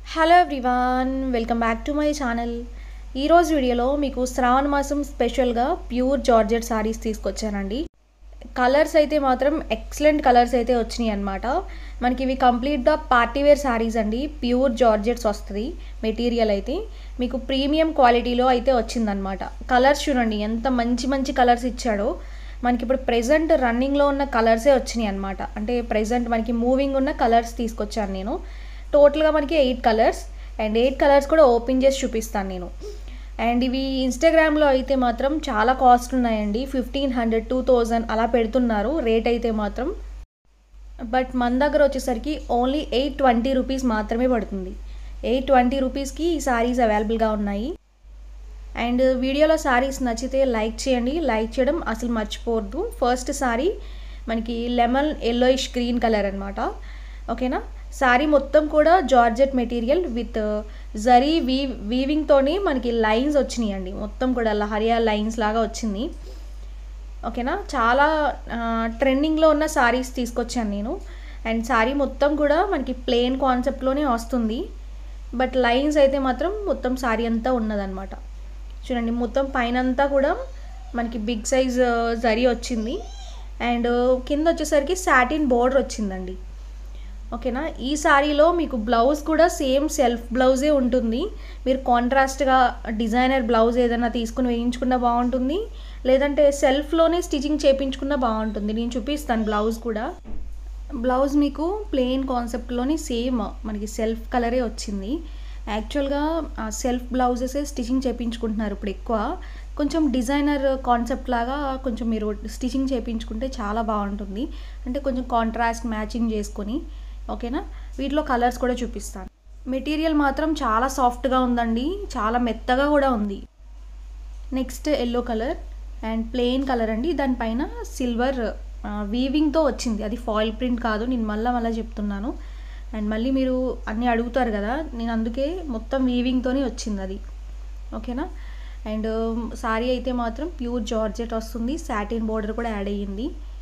hello everyone welcome back to my channel ఈరోజు వీడియోలో మీకు శ్రావణ మాసం స్పెషల్గా ప్యూర్ జార్జెట్ సారీస్ తీసుకొచ్చానండి కలర్స్ అయితే మాత్రం ఎక్సలెంట్ కలర్స్ అయితే వచ్చినాయి అనమాట మనకి ఇవి కంప్లీట్గా పార్టీ వేర్ సారీస్ అండి ప్యూర్ జార్జెట్స్ వస్తుంది మెటీరియల్ అయితే మీకు ప్రీమియం క్వాలిటీలో అయితే వచ్చిందనమాట కలర్స్ చూడండి ఎంత మంచి మంచి కలర్స్ ఇచ్చాడో మనకి ఇప్పుడు ప్రెజెంట్ రన్నింగ్లో ఉన్న కలర్సే వచ్చినాయి అనమాట అంటే ప్రెజెంట్ మనకి మూవింగ్ ఉన్న కలర్స్ తీసుకొచ్చాను నేను టోటల్గా మనకి eight colours and eight colours కూడా ఓపెన్ చేసి చూపిస్తాను నేను అండ్ ఇవి ఇన్స్టాగ్రామ్లో అయితే మాత్రం చాలా కాస్ట్ ఉన్నాయండి ఫిఫ్టీన్ హండ్రెడ్ టూ థౌజండ్ అలా పెడుతున్నారు రేట్ అయితే మాత్రం బట్ మన దగ్గర వచ్చేసరికి ఓన్లీ ఎయిట్ ట్వంటీ రూపీస్ మాత్రమే పడుతుంది ఎయిట్ ట్వంటీ రూపీస్కి ఈ సారీస్ అవైలబుల్గా ఉన్నాయి అండ్ వీడియోలో సారీస్ నచ్చితే లైక్ చేయండి లైక్ చేయడం అసలు మర్చిపోవద్దు ఫస్ట్ సారీ మనకి లెమన్ ఎల్లోయిష్ గ్రీన్ కలర్ అనమాట ఓకేనా సారీ మొత్తం కూడా జార్జెట్ మెటీరియల్ విత్ జరీ వీ వీవింగ్తోని మనకి లైన్స్ వచ్చినాయండి మొత్తం కూడా లహరియా లైన్స్ లాగా వచ్చింది ఓకేనా చాలా ట్రెండింగ్లో ఉన్న సారీస్ తీసుకొచ్చాను నేను అండ్ సారీ మొత్తం కూడా మనకి ప్లెయిన్ కాన్సెప్ట్లోనే వస్తుంది బట్ లైన్స్ అయితే మాత్రం మొత్తం సారీ అంతా ఉన్నదన్నమాట చూడండి మొత్తం పైనంతా కూడా మనకి బిగ్ సైజ్ జరీ వచ్చింది అండ్ కింద వచ్చేసరికి సాటిన్ బోర్డర్ వచ్చిందండి ఓకేనా ఈ సారీలో మీకు బ్లౌజ్ కూడా సేమ్ సెల్ఫ్ బ్లౌజే ఉంటుంది మీరు కాంట్రాస్ట్గా డిజైనర్ బ్లౌజ్ ఏదైనా తీసుకుని వేయించుకున్నా బాగుంటుంది లేదంటే సెల్ఫ్లోనే స్టిచ్చింగ్ చేయించుకున్నా బాగుంటుంది నేను చూపిస్తాను బ్లౌజ్ కూడా బ్లౌజ్ మీకు ప్లెయిన్ కాన్సెప్ట్లోని సేమ్ మనకి సెల్ఫ్ కలరే వచ్చింది యాక్చువల్గా సెల్ఫ్ బ్లౌజెసే స్టిచ్చింగ్ చేయించుకుంటున్నారు ఇప్పుడు ఎక్కువ కొంచెం డిజైనర్ కాన్సెప్ట్ లాగా కొంచెం మీరు స్టిచ్చింగ్ చేయించుకుంటే చాలా బాగుంటుంది అంటే కొంచెం కాంట్రాస్ట్ మ్యాచింగ్ చేసుకొని ఓకేనా వీటిలో కలర్స్ కూడా చూపిస్తాను మెటీరియల్ మాత్రం చాలా సాఫ్ట్గా ఉందండి చాలా మెత్తగా కూడా ఉంది next yellow colour and plain colour అండి దానిపైన సిల్వర్ వీవింగ్తో వచ్చింది అది ఫాయిల్ ప్రింట్ కాదు నేను మళ్ళీ మళ్ళీ చెప్తున్నాను అండ్ మళ్ళీ మీరు అన్నీ అడుగుతారు కదా నేను అందుకే మొత్తం వీవింగ్తోనే వచ్చింది అది ఓకేనా అండ్ సారీ అయితే మాత్రం ప్యూర్ జార్జెట్ వస్తుంది సాటిన్ బోర్డర్ కూడా యాడ్ అయ్యింది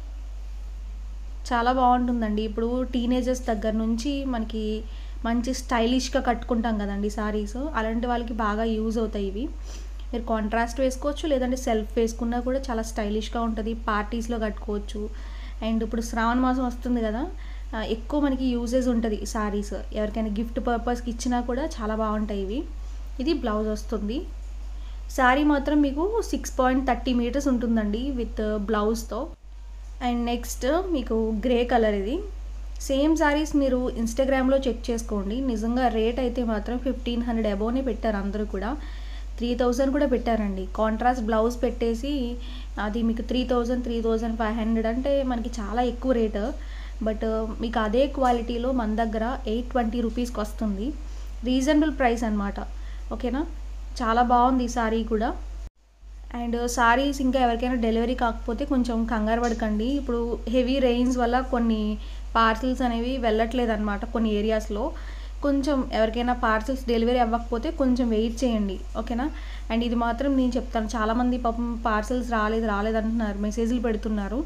చాలా బాగుంటుందండి ఇప్పుడు టీనేజర్స్ దగ్గర నుంచి మనకి మంచి స్టైలిష్గా కట్టుకుంటాం కదండి సారీస్ అలాంటి వాళ్ళకి బాగా యూజ్ అవుతాయి ఇవి మీరు కాంట్రాస్ట్ వేసుకోవచ్చు లేదంటే సెల్ఫ్ వేసుకున్నా కూడా చాలా స్టైలిష్గా ఉంటుంది పార్టీస్లో కట్టుకోవచ్చు అండ్ ఇప్పుడు శ్రావణ మాసం వస్తుంది కదా ఎక్కువ మనకి యూజెస్ ఉంటుంది సారీస్ ఎవరికైనా గిఫ్ట్ పర్పస్కి ఇచ్చినా కూడా చాలా బాగుంటాయి ఇవి ఇది బ్లౌజ్ వస్తుంది శారీ మాత్రం మీకు సిక్స్ పాయింట్ థర్టీ మీటర్స్ ఉంటుందండి విత్ బ్లౌజ్తో అండ్ నెక్స్ట్ మీకు గ్రే కలర్ ఇది సేమ్ సారీస్ మీరు ఇన్స్టాగ్రామ్లో చెక్ చేసుకోండి నిజంగా రేట్ అయితే మాత్రం ఫిఫ్టీన్ హండ్రెడ్ అబోనే పెట్టారు అందరూ కూడా త్రీ థౌజండ్ కూడా పెట్టారండి కాంట్రాస్ట్ బ్లౌజ్ పెట్టేసి అది మీకు three thousand three thousand five hundred అంటే మనకి చాలా ఎక్కువ రేటు బట్ మీకు అదే క్వాలిటీలో మన దగ్గర ఎయిట్ ట్వంటీ రూపీస్కి వస్తుంది రీజనబుల్ ప్రైస్ అనమాట ఓకేనా చాలా బాగుంది ఈ సారీ కూడా అండ్ సారీస్ ఇంకా ఎవరికైనా డెలివరీ కాకపోతే కొంచెం కంగారు పడకండి ఇప్పుడు హెవీ రెయిన్స్ వల్ల కొన్ని పార్సిల్స్ అనేవి వెళ్ళట్లేదు అనమాట కొన్ని ఏరియాస్లో కొంచెం ఎవరికైనా పార్సిల్స్ డెలివరీ అవ్వకపోతే కొంచెం వెయిట్ చేయండి ఓకేనా అండ్ ఇది మాత్రం నేను చెప్తాను చాలామంది పాపం పార్సిల్స్ రాలేదు రాలేదు అంటున్నారు మెసేజ్లు పెడుతున్నారు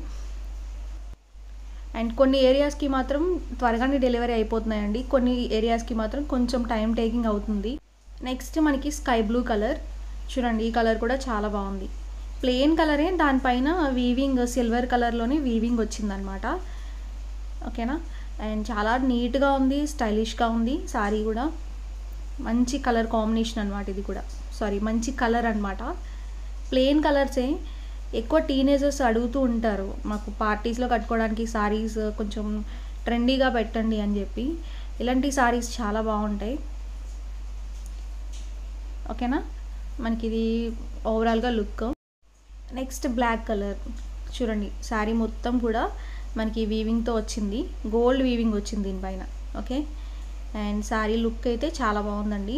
అండ్ కొన్ని ఏరియాస్కి మాత్రం త్వరగానే డెలివరీ అయిపోతున్నాయండి కొన్ని ఏరియాస్కి మాత్రం కొంచెం టైం టేకింగ్ అవుతుంది నెక్స్ట్ మనకి స్కై బ్లూ కలర్ చూడండి ఈ కలర్ కూడా చాలా బాగుంది ప్లెయిన్ కలరే దానిపైన వీవింగ్ సిల్వర్ కలర్లోనే వీవింగ్ వచ్చిందనమాట ఓకేనా అండ్ చాలా నీట్గా ఉంది స్టైలిష్గా ఉంది సారీ కూడా మంచి కలర్ కాంబినేషన్ అనమాట ఇది కూడా సారీ మంచి కలర్ అనమాట ప్లెయిన్ కలర్సే ఎక్కువ టీనేజర్స్ అడుగుతూ ఉంటారు మాకు పార్టీస్లో కట్టుకోవడానికి సారీస్ కొంచెం ట్రెండీగా పెట్టండి అని చెప్పి ఇలాంటి సారీస్ చాలా బాగుంటాయి ఓకేనా మనకి ఇది ఓవరాల్గా లుక్ నెక్స్ట్ బ్లాక్ కలర్ చూడండి శారీ మొత్తం కూడా మనకి వీవింగ్తో వచ్చింది గోల్డ్ వీవింగ్ వచ్చింది దీనిపైన ఓకే అండ్ శారీ లుక్ అయితే చాలా బాగుందండి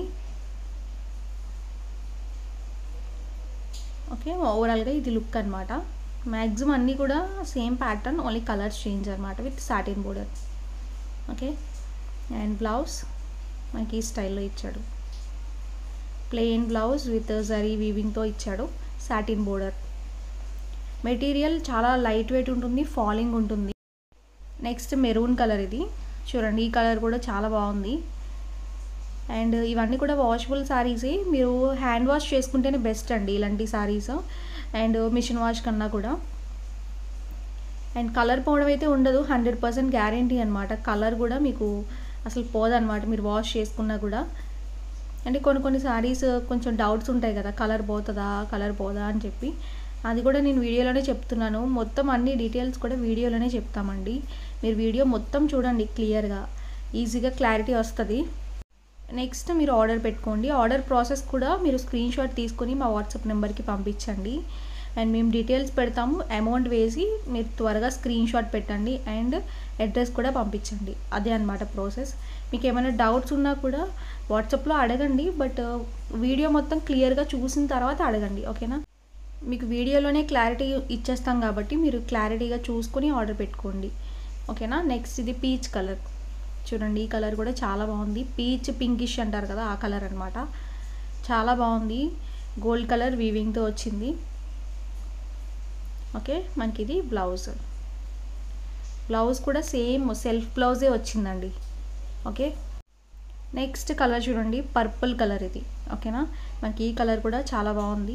ఓకే ఓవరాల్గా ఇది లుక్ అనమాట మ్యాక్సిమం అన్నీ కూడా same pattern only colours change అనమాట with satin border okay and blouse మనకి ఈ స్టైల్లో ఇచ్చాడు ప్లెయిన్ బ్లౌజ్ విత్ జరీ వీవింగ్తో ఇచ్చాడు సాటిన్ బోర్డర్ మెటీరియల్ చాలా లైట్ వెయిట్ ఉంటుంది ఫాలింగ్ ఉంటుంది నెక్స్ట్ మెరూన్ కలర్ ఇది చూడండి ఈ కలర్ కూడా చాలా బాగుంది అండ్ ఇవన్నీ కూడా వాషబుల్ శారీసే మీరు హ్యాండ్ వాష్ చేసుకుంటేనే బెస్ట్ అండి ఇలాంటి శారీస్ అండ్ మిషన్ వాష్ కన్నా కూడా అండ్ కలర్ పోవడం అయితే ఉండదు హండ్రెడ్ పర్సెంట్ గ్యారంటీ అనమాట కలర్ కూడా మీకు అసలు పోదన్నమాట మీరు వాష్ చేసుకున్నా కూడా అంటే కొన్ని కొన్ని శారీస్ కొంచెం డౌట్స్ ఉంటాయి కదా కలర్ పోతుందా కలర్ పోదా అని చెప్పి అది కూడా నేను వీడియోలోనే చెప్తున్నాను మొత్తం అన్ని డీటెయిల్స్ కూడా వీడియోలోనే చెప్తామండి మీరు వీడియో మొత్తం చూడండి క్లియర్గా ఈజీగా క్లారిటీ వస్తుంది నెక్స్ట్ మీరు ఆర్డర్ పెట్టుకోండి ఆర్డర్ ప్రాసెస్ కూడా మీరు స్క్రీన్ షాట్ తీసుకొని మా వాట్సాప్ నెంబర్కి పంపించండి అండ్ మేము డీటెయిల్స్ పెడతాము అమౌంట్ వేసి మీరు త్వరగా స్క్రీన్ షాట్ పెట్టండి అండ్ అడ్రస్ కూడా పంపించండి అదే అనమాట ప్రాసెస్ మీకు ఏమైనా డౌట్స్ ఉన్నా కూడా వాట్సాప్లో అడగండి బట్ వీడియో మొత్తం క్లియర్గా చూసిన తర్వాత అడగండి ఓకేనా మీకు వీడియోలోనే క్లారిటీ ఇచ్చేస్తాం కాబట్టి మీరు క్లారిటీగా చూసుకొని ఆర్డర్ పెట్టుకోండి ఓకేనా నెక్స్ట్ ఇది పీచ్ కలర్ చూడండి ఈ కలర్ కూడా చాలా బాగుంది పీచ్ పింకిష్ అంటారు కదా ఆ కలర్ అనమాట చాలా బాగుంది గోల్డ్ కలర్ వీవింగ్తో వచ్చింది ఓకే మనకి ఇది బ్లౌజ్ బ్లౌజ్ కూడా సేమ్ సెల్ఫ్ బ్లౌజే వచ్చిందండి ఓకే నెక్స్ట్ కలర్ చూడండి పర్పుల్ కలర్ ఇది ఓకేనా మనకి ఈ కలర్ కూడా చాలా బాగుంది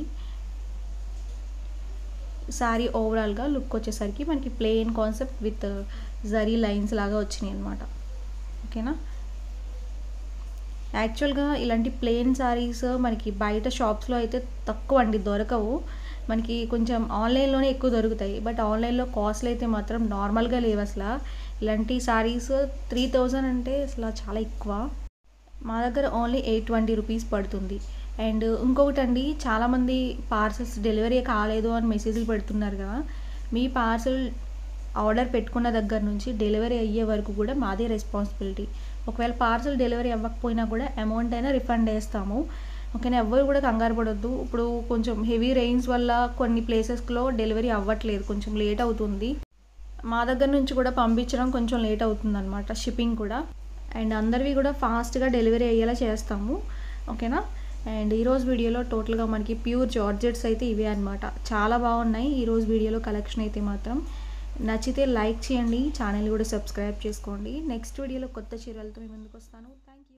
శారీ ఓవరాల్గా లుక్ వచ్చేసరికి మనకి plain concept with zari lines లాగా వచ్చినాయి అనమాట ఓకేనా యాక్చువల్గా ఇలాంటి ప్లెయిన్ శారీస్ మనకి బయట షాప్స్లో అయితే తక్కువ అండి దొరకవు మనకి కొంచెం ఆన్లైన్లోనే ఎక్కువ దొరుకుతాయి బట్ ఆన్లైన్లో కాస్ట్లు అయితే మాత్రం నార్మల్గా లేవు అసలు ఇలాంటి శారీస్ త్రీ థౌజండ్ అంటే అసలు చాలా ఎక్కువ మా దగ్గర ఓన్లీ ఎయిట్ ట్వంటీ రూపీస్ పడుతుంది అండ్ ఇంకొకటి అండి చాలామంది పార్సల్స్ డెలివరీ కాలేదు అని మెసేజ్లు పెడుతున్నారు కదా మీ పార్సల్ ఆర్డర్ పెట్టుకున్న దగ్గర నుంచి డెలివరీ అయ్యే వరకు కూడా మాదే రెస్పాన్సిబిలిటీ ఒకవేళ పార్సల్ డెలివరీ అవ్వకపోయినా కూడా అమౌంట్ అయినా రిఫండ్ వేస్తాము ఓకేనా ఎవ్వరు కూడా కంగారు పడొద్దు ఇప్పుడు కొంచెం హెవీ రెయిన్స్ వల్ల కొన్ని ప్లేసెస్లో డెలివరీ అవ్వట్లేదు కొంచెం లేట్ అవుతుంది మా దగ్గర నుంచి కూడా పంపించడం కొంచెం లేట్ అవుతుంది అనమాట షిప్పింగ్ కూడా అండ్ అందరివి కూడా ఫాస్ట్గా డెలివరీ అయ్యేలా చేస్తాము ఓకేనా అండ్ ఈరోజు వీడియోలో టోటల్గా మనకి ప్యూర్ జార్జెట్స్ అయితే ఇవే అనమాట చాలా బాగున్నాయి ఈరోజు వీడియోలో కలెక్షన్ అయితే మాత్రం నచ్చితే లైక్ చేయండి ఛానల్ కూడా సబ్స్క్రైబ్ చేసుకోండి నెక్స్ట్ వీడియోలో కొత్త చీరలతో మీ ముందుకు వస్తాను థ్యాంక్ యూ